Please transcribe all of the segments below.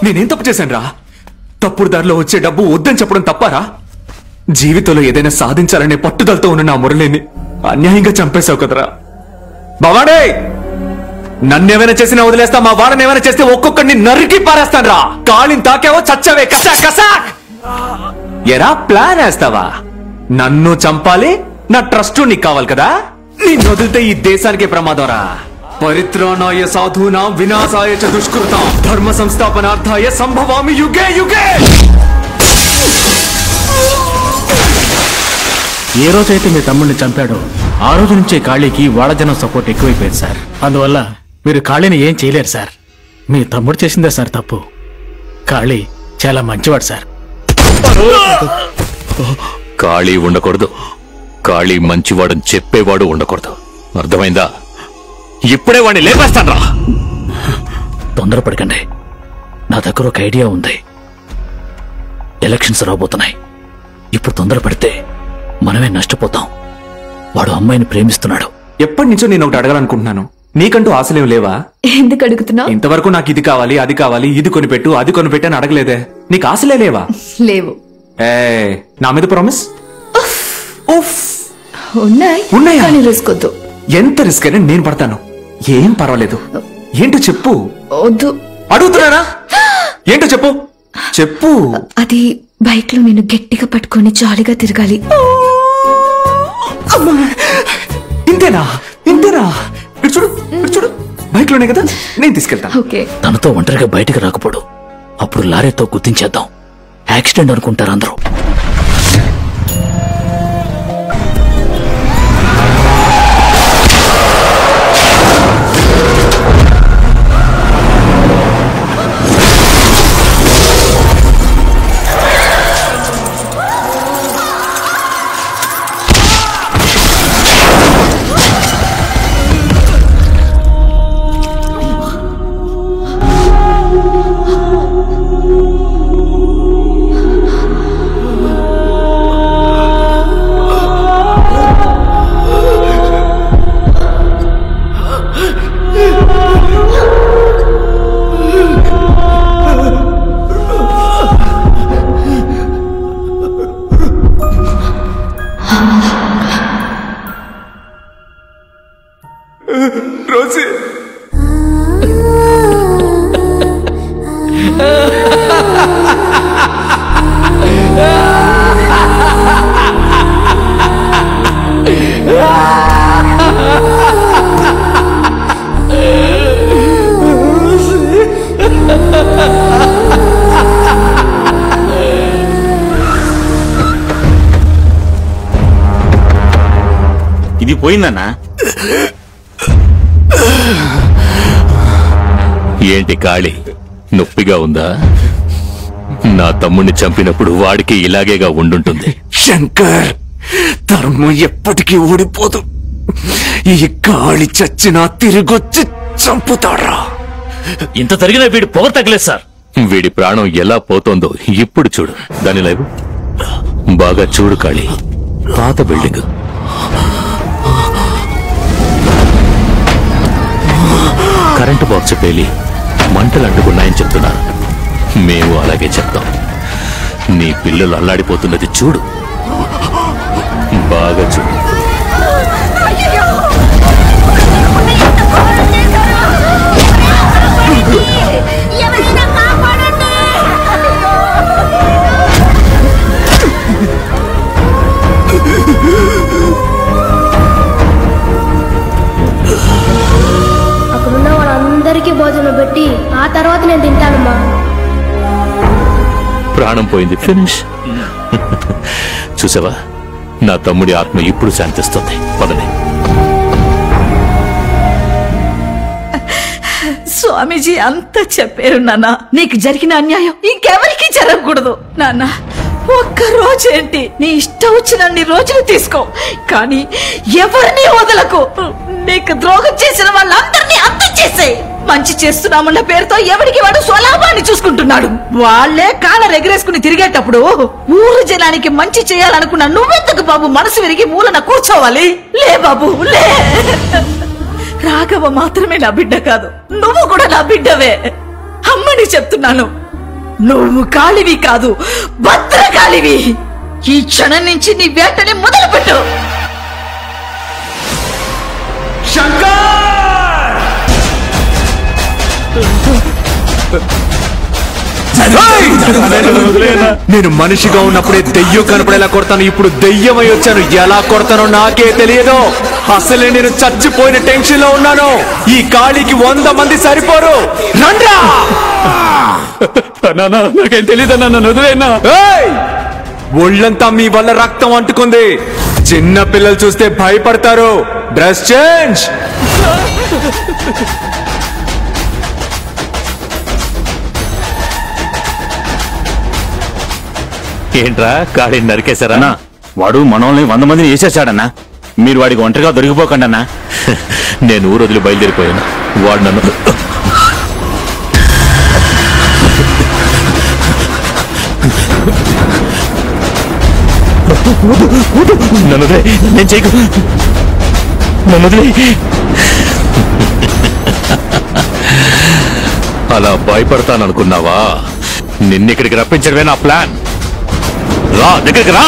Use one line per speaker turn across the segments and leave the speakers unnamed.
నేనేం తప్పు చేశాను రా తప్పుడు దారిలో వచ్చే డబ్బు వద్దని చెప్పడం తప్పారా జీవితంలో ఏదైనా సాధించాలనే పట్టుదలతో ఉన్న నా మురళిని అన్యాయంగా చంపేశావు కదరా బావాడే నన్నేమైనా చేసినా వదిలేస్తా మా వాడని ఏమైనా చేస్తే ఒక్కొక్కడిని నరికి పారేస్తాను రా కాళిని తాకేవో చచ్చావే కసా కసా ఎరా ప్లాన్ వేస్తావా నన్ను చంపాలి నా ట్రస్ట్ నీకు కావాలి కదా నిన్ను వదిలితే ఈ దేశానికే ప్రమాదం రా పరిత్రాణాయ సాధూనాం వినాశాయ చ దుష్కృతాం ధర్మ సంస్థాపనార్థాయ సంభవామి యుగే యుగే
ఏ రోజైతే మీ తమ్ముడిని చంపాడో ఆ రోజు నుంచే ఖాళీకి వాడజనం సపోర్ట్ ఎక్కువైపోయింది సార్ అందువల్ల మీరు ఖాళీని ఏం చేయలేరు సార్ మీ తమ్ముడు చేసిందే సార్ తప్పు ఖాళీ చాలా మంచివాడు సార్
ఖాళీ ఉండకూడదు ఖాళీ మంచివాడని చెప్పేవాడు ఉండకూడదు అర్థమైందా ఇప్పుడే వాడిని లేపేస్తాను
తొందరపడకండి నా దగ్గర ఒక ఐడియా ఉంది ఎలక్షన్స్ రాబోతున్నాయి ఇప్పుడు తొందరపడితే మనమే నష్టపోతాం వాడు అమ్మాయిని ప్రేమిస్తున్నాడు
ఎప్పటి నుంచో నేను ఒకటి అడగాలనుకుంటున్నాను నీకంటూ ఆశలేం లేవా
ఎందుకు అడుగుతున్నావు
ఇంతవరకు నాకు ఇది కావాలి అది కావాలి ఇది కొనిపెట్టు అది కొనిపెట్టు అని అడగలేదే నీకు ఆశలే లేవా
లేవు
ఏ నా మీద ప్రామిస్
ఉన్నాయి
ఉన్నాయా?
కానీ రిస్క్ వద్దు
ఎంత రిస్క్ అయినా నేను పడతాను ఏం పర్వాలేదు ఏంటో చెప్పు
వద్దు
అడుగుతున్నానా ఏంటో చెప్పు చెప్పు
అది బైక్ లో నేను గట్టిగా పట్టుకొని జాలీగా తిరగాలి
ఇంతేనా ఇంతేనా ఇటు చూడు ఇటు చూడు బైక్ లోనే కదా నేను తీసుకెళ్తాను
ఓకే
తనతో ఒంటరిగా బయటికి రాకపోడు అప్పుడు లారీతో గుర్తించేద్దాం యాక్సిడెంట్ అనుకుంటారు అందరూ
రోజీ
ఇది పోయిందన్నా
ఏంటి ఖాళీ నొప్పిగా ఉందా నా తమ్ముణ్ణి చంపినప్పుడు వాడికి ఇలాగేగా ఉండుంటుంది
శంకర్ ధర్మం ఎప్పటికీ ఓడిపోదు ఈ గాలి చచ్చినా తిరిగొచ్చి చంపుతాడ్రా
ఇంత జరిగినా వీడు పొగ తగ్గలేదు సార్
వీడి ప్రాణం ఎలా పోతోందో ఇప్పుడు చూడు దాని లైవ్ బాగా చూడు కాళీ పాత బిల్డింగ్ కరెంటు బాక్స్ పేలి మంటలు అంటుకున్నాయని చెప్తున్నారు మేము అలాగే చెప్తాం నీ పిల్లలు అల్లాడిపోతున్నది చూడు బాగా చూడు
అక్కడున్న వాళ్ళందరికీ భోజనం పెట్టి ఆ తర్వాత నేను తింటానమ్మా
ప్రాణం పోయింది ఫినిష్ చూసావా నా తమ్ముడి ఆత్మ ఇప్పుడు శాంతిస్తుంది పదని
స్వామీజీ అంతా చెప్పారు నాన్న నీకు జరిగిన అన్యాయం ఇంకెవరికి జరగకూడదు నాన్న ఒక్క రోజేంటి నీ ఇష్టం వచ్చినన్ని రోజులు తీసుకో కానీ ఎవరిని వదలకు నీకు ద్రోహం చేసిన వాళ్ళందరినీ అంతం చేసేయ్ మంచి చేస్తున్నామన్న పేరుతో ఎవరికి వాడు స్వలాభాన్ని చూసుకుంటున్నాడు వాళ్ళే కాలర్ ఎగరేసుకుని తిరిగేటప్పుడు ఊరు జనానికి మంచి చేయాలనుకున్న నువ్వెందుకు బాబు మనసు విరిగి మూలన కూర్చోవాలి లే బాబు లే రాఘవ మాత్రమే నా బిడ్డ కాదు నువ్వు కూడా నా బిడ్డవే అమ్మని చెప్తున్నాను నువ్వు కాళివి కాదు భద్రకాళివి ఈ క్షణం నుంచి నీ వేటని మొదలుపెట్టు
నేను మనిషిగా ఉన్నప్పుడే దెయ్యం కనపడేలా కొడతాను ఇప్పుడు దెయ్యమై వచ్చాను ఎలా కొడతానో నాకే తెలియదు అసలే నేను చచ్చిపోయిన టెన్షన్ లో ఉన్నాను ఈ ఖాళీకి వంద మంది సరిపోరు రండ్రా
నాకేం తెలియదు నన్ను వదిలేనా
ఏయ్! ఒళ్ళంతా మీ వల్ల రక్తం అంటుకుంది చిన్న పిల్లలు చూస్తే భయపడతారు డ్రెస్ చేంజ్
ఏంట్రా కాళీని నరికేశారా
అన్నా వాడు మనల్ని వంద మందిని వేసేసాడన్నా మీరు వాడికి ఒంటరిగా దొరికిపోకండి అన్నా
నేను ఊరు వదిలి బయలుదేరిపోయాను వాడు నన్ను నన్ను వదిలేయ్. నేను చేయకు నన్ను వదిలేయ్. అలా భయపడతాననుకున్నావా నిన్నిక్కడికి రప్పించడమే నా ప్లాన్ రా దగ్గరికి రా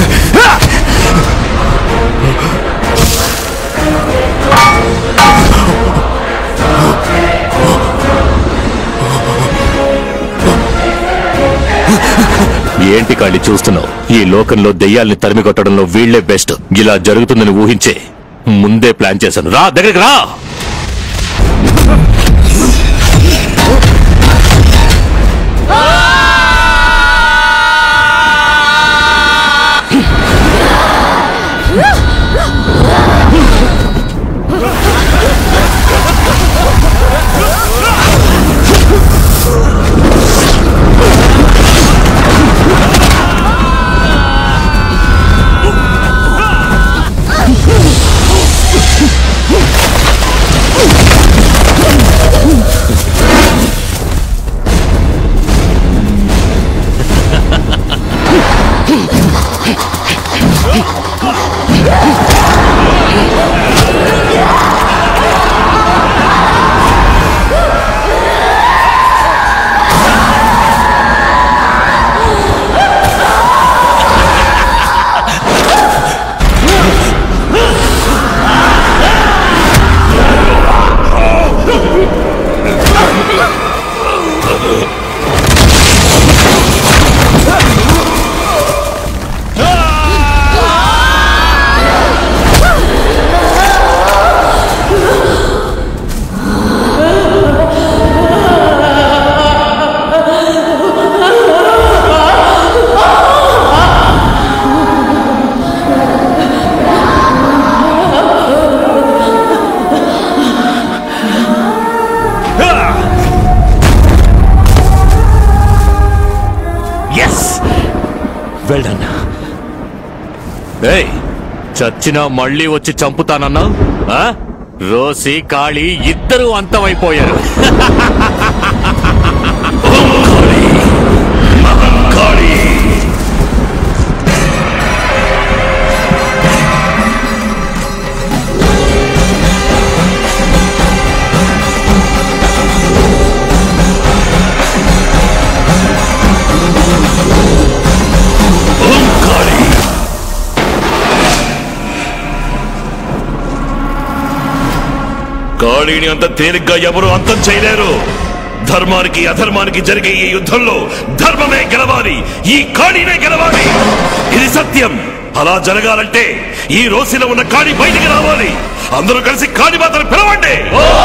ఏంటి కాళ్ళి చూస్తున్నావు ఈ లోకంలో దెయ్యాల్ని తరిమి కొట్టడంలో వీళ్లే బెస్ట్ ఇలా జరుగుతుందని ఊహించే ముందే ప్లాన్ చేశాను రా దగ్గరికి రా ఎస్ వెళ్ళన్నా ఏయ్ చచ్చినా మళ్ళీ వచ్చి చంపుతానన్నా ఆ? రోసి కాళీ ఇద్దరూ అంతమైపోయారు
కాళీని అంత తేలిగ్గా ఎవరు అంతం చేయలేరు ధర్మానికి అధర్మానికి జరిగే ఈ యుద్ధంలో ధర్మమే గెలవాలి ఈ కాళీనే గెలవాలి ఇది సత్యం అలా జరగాలంటే ఈ రోసిలో ఉన్న కాళీ బయటికి రావాలి అందరూ కలిసి కాళీ మాతను పిలవండి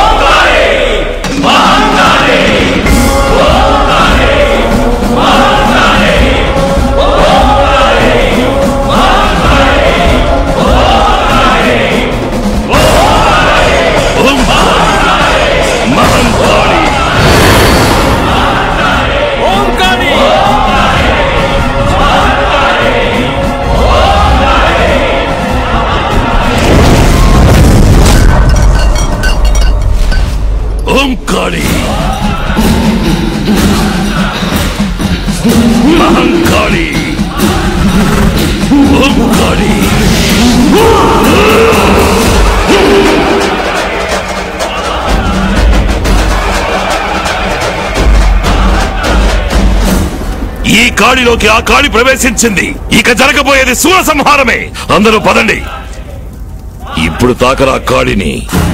మహంకాళి ఓం కాళీ కాళిలోకి ఆ కాళి ప్రవేశించింది ఇక జరగబోయేది సూర సంహారమే అందరూ పదండి ఇప్పుడు తాకరా కాళిని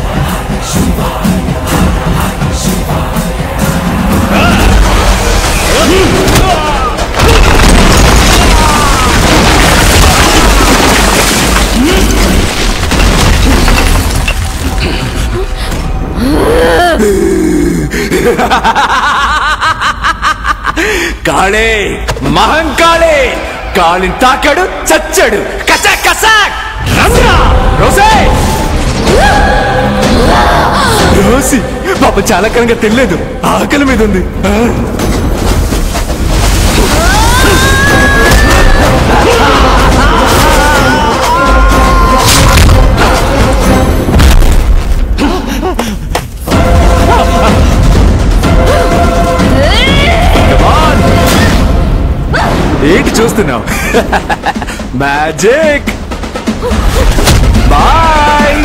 కాళే మహంకాళే కాళిని తాకాడు చచ్చాడు కసా కసా రంగా రోసే రోసి పాప చాలా కాలంగా తెలియదు ఆకలి మీద ఉంది ఆ. Come on. ఏంటి చూస్తున్నావు మ్యాజిక్ బాయ్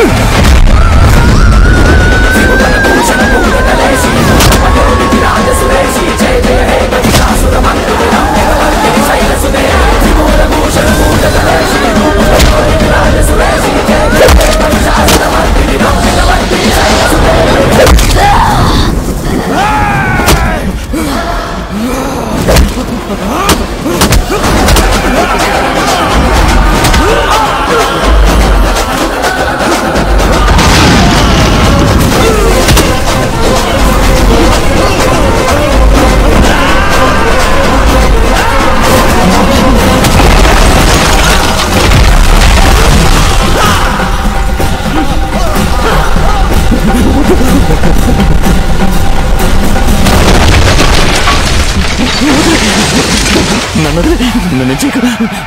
నన్ను చీకు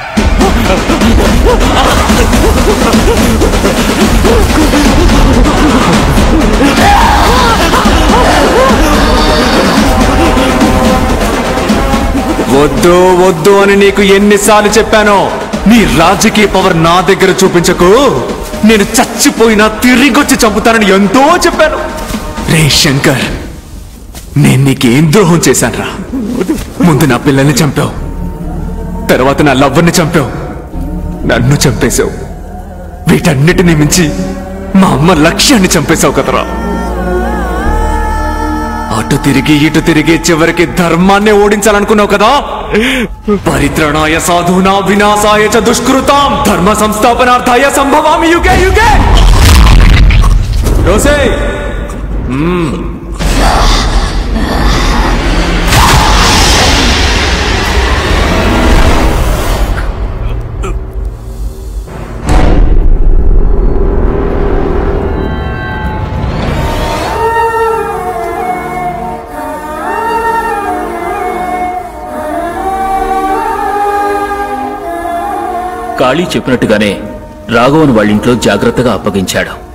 వద్దు వద్దు అని నీకు ఎన్నిసార్లు చెప్పానో నీ రాజకీయ పవర్ నా దగ్గర చూపించకు నేను చచ్చిపోయినా తిరిగొచ్చి చంపుతానని ఎంతో చెప్పాను రే శంకర్ నేను నీకేం ద్రోహం చేశానురా ముందు నా పిల్లల్ని చంపావు తర్వాత నా లవ్వర్ని చంపావు నన్ను చంపేశావు వీటన్నిటిని మించి మా అమ్మ లక్ష్యాన్ని చంపేశావు కదరా అటు తిరిగి ఇటు తిరిగి చివరికి ధర్మాన్ని ఓడించాలనుకున్నావు కదా పరిత్రణాయ సాధునా వినాశాయ చ దుష్కృతాం ధర్మ సంస్థాపనార్థాయ సంభవామి యుగే యుగే రోసే మ్మ్.
కాళీ చెప్పినట్టుగానే రాఘవన్ వాళ్ళింట్లో జాగ్రత్తగా అప్పగించాడు